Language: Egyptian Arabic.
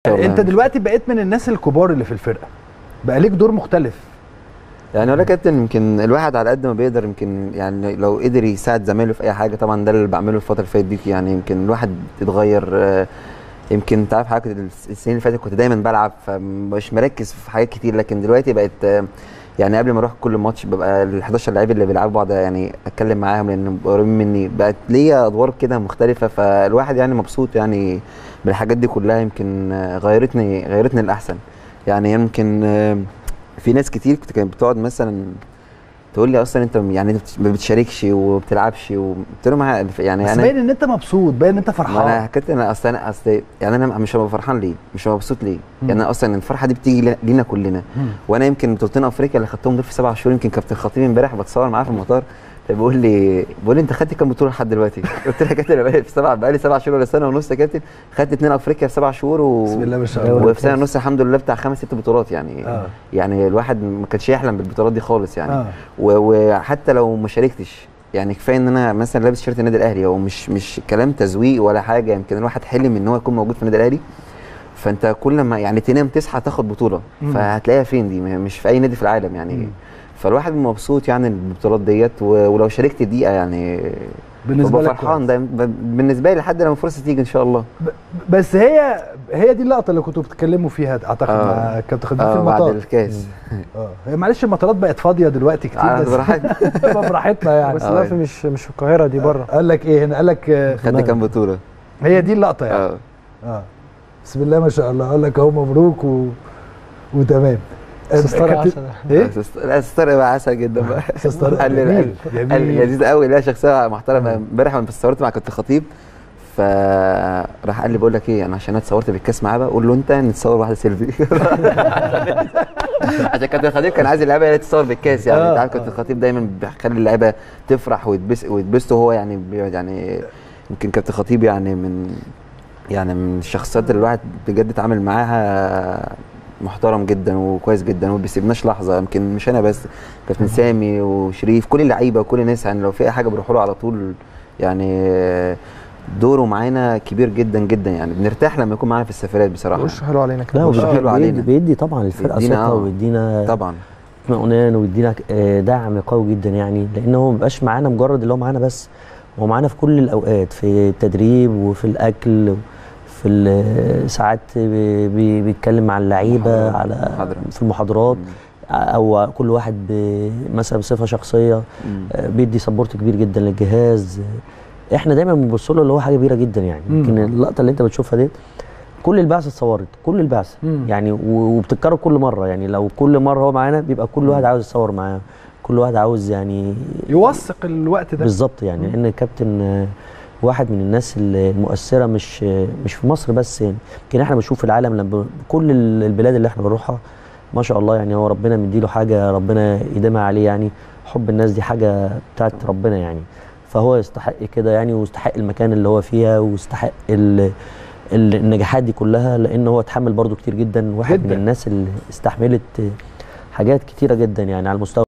انت دلوقتي بقيت من الناس الكبار اللي في الفرقه بقى ليك دور مختلف يعني ولا كابتن يمكن الواحد على قد ما بيقدر يمكن يعني لو قدر يساعد زمايله في اي حاجه طبعا ده اللي بعمله الفتره اللي فاتت دي يعني يمكن الواحد يتغير آه، يمكن انت عارف حضرتك السنين اللي فاتت كنت دايما بلعب فمش مركز في حاجات كتير لكن دلوقتي بقت آه، يعني قبل ما اروح كل ماتش ببقى ال 11 لعيب اللي بيلعبوا بعض يعني اتكلم معاهم لان قريبين مني بقت ليا ادوار كده مختلفه فالواحد يعني مبسوط يعني بالحاجات دي كلها يمكن آه، غيرتني غيرتني الاحسن يعني يمكن آه، في ناس كتير كنت كانت بتقعد مثلا تقول لي اصلا انت يعني انت ما بتشاركش وبتلعبش وقلت لهم يعني بس انا باين ان انت مبسوط باين ان انت ما انا فرحان حكيت انا اصل انا اصل يعني انا مش هبقى فرحان ليه؟ مش هبقى مبسوط ليه؟ مم. يعني أنا اصلا الفرحه دي بتيجي لنا- لينا كلنا مم. وانا يمكن بطولتين افريقيا اللي خدتهم دول في سبع شهور يمكن كابتن خطيب امبارح بتصور معاه في المطار بيقول لي بيقول لي انت خدت كام بطوله لحد دلوقتي؟ قلت له يا كابتن انا بقالي في سبع بقالي سبع شهور ولا سنه ونص يا كابتن خدت اثنين افريقيا في سبع شهور و... بسم الله ما شاء الله وفي سنه ونص الحمد لله بتاع خمس ست بطولات يعني آه. يعني الواحد ما كانش يحلم بالبطولات دي خالص يعني آه. و- وحتى لو ما شاركتش يعني كفايه ان انا مثلا لابس شيرت النادي الاهلي هو مش مش كلام تزويق ولا حاجه يمكن الواحد حلم ان هو يكون موجود في النادي الاهلي فانت كل ما يعني تنام تصحى تاخد بطوله مم. فهتلاقيها فين دي م- مش في اي نادي في العالم يعني مم. فالواحد مبسوط يعني بالبطولات ديت و- ولو شاركت دقيقه يعني بالنسبه ببقى لك فرحان كويس. ده ب- بالنسبه لي لحد لما الفرصه تيجي ان شاء الله بس هي هي دي اللقطه اللي كنتوا بتتكلموا فيها اعتقد آه. مع كابتن خديجه في اه بعد المطار الكاس اه هي معلش المطارات بقت فاضيه دلوقتي كتير آه، بس براحتنا. تبقى براحتنا يعني بس آه. لا في مش مش في القاهره دي بره قال لك ايه هنا قال لك آه، خدنا كام بطوله هي دي اللقطه يعني اه اه بسم الله ما شاء الله قال لك اهو مبروك و... وتمام استاذ طارق كابتن- عسل. ايه لا استر بقى عسل جدا بقى أستاذ طارق قال لي جميل، قال- جميل. قال لذيذ قوي لا شخصيه محترمه امبارح لما اتصورت مع كابتن خطيب فراح قال لي بقول لك ايه انا عشان انا اتصورت بالكاس معاه بقى قول له انت نتصور واحده سيلفي عشان كابتن خطيب كان عايز اللعيبه هي تتصور بالكاس يعني آه، انت عارف كابتن آه. خطيب دايما بيخلي اللعيبه تفرح وتبس ويتبسطوا هو يعني بيقعد يعني يمكن كابتن خطيب يعني من يعني من الشخصيات اللي الواحد بجد اتعامل معاها محترم جدا وكويس جدا وما بيسيبناش لحظه يمكن مش انا بس كابتن سامي وشريف كل اللعيبه وكل الناس يعني لو في اي حاجه بنروح له على طول يعني دوره معانا كبير جدا جدا يعني بنرتاح لما يكون معانا في السفرات بصراحه وش حلو علينا كده لا وش وبيدي حلو علينا. بيدي, بيدي طبعا الفرقه بيدينا ثقه آه. ويدينا طبعا اطمئنان ويدينا آه، دعم قوي جدا يعني لان هو ما بيبقاش معانا مجرد اللي هو معانا بس هو معانا في كل الاوقات في التدريب وفي الاكل في ال- ساعات بي- بي- بيتكلم مع اللعيبه محاضرات. على محاضرة. في المحاضرات او كل واحد ب- مثلا بصفه شخصيه مم. آه، بيدي سبورت كبير جدا للجهاز آه، احنا دايما بنبص له اللي هو حاجه كبيره جدا يعني مم. يمكن اللقطه اللي انت بتشوفها دي كل البعثه اتصورت كل البعثه مم. يعني و- وبتتكرر كل مره يعني لو كل مره هو معانا بيبقى كل واحد عاوز يتصور معاه كل واحد عاوز يعني يوثق الوقت ده بالظبط يعني لان الكابتن آه، واحد من الناس المؤثره مش آه، مش في مصر بس يعني يمكن احنا بنشوف في العالم لما كل ال- البلاد اللي احنا بنروحها ما شاء الله يعني هو ربنا مديله حاجه ربنا يديمها عليه يعني حب الناس دي حاجه بتاعت ربنا يعني فهو يستحق كده يعني ويستحق المكان اللي هو فيها ويستحق ال ال- النجاحات دي كلها لان هو اتحمل برضو كتير جدا واحد جداً. من الناس اللي استحملت حاجات كتيره جدا يعني على المستوى